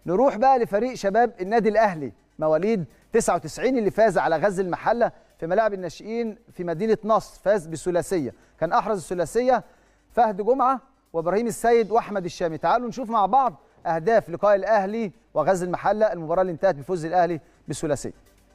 نروح بقى لفريق شباب النادي الاهلي مواليد 99 اللي فاز على غزل المحله في ملاعب الناشئين في مدينه نصر فاز بثلاثيه كان احرز الثلاثيه فهد جمعه وابراهيم السيد واحمد الشامي تعالوا نشوف مع بعض اهداف لقاء الاهلي وغزل المحله المباراه اللي انتهت بفوز الاهلي بالثلاثيه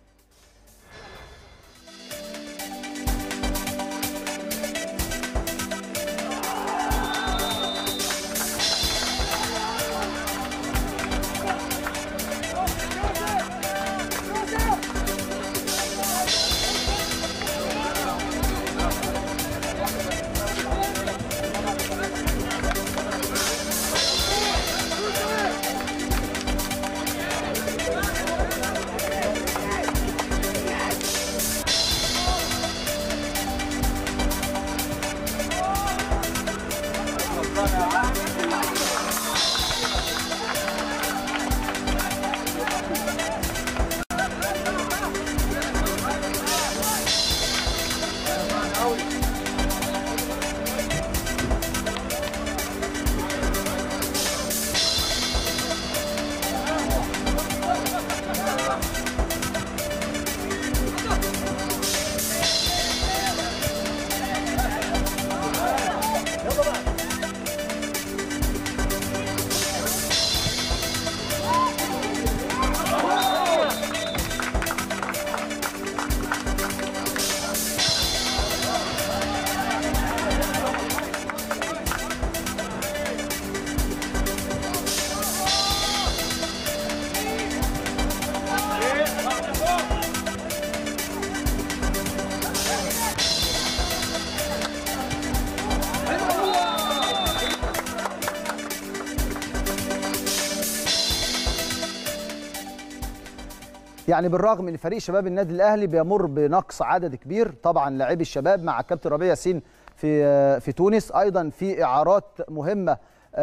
يعني بالرغم ان فريق شباب النادي الاهلي بيمر بنقص عدد كبير طبعا لاعبي الشباب مع كابتن ربيع ياسين في في تونس ايضا في اعارات مهمه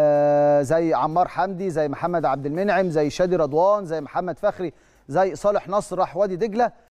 زي عمار حمدي زي محمد عبد المنعم زي شادي رضوان زي محمد فخري زي صالح نصر راح وادي دجله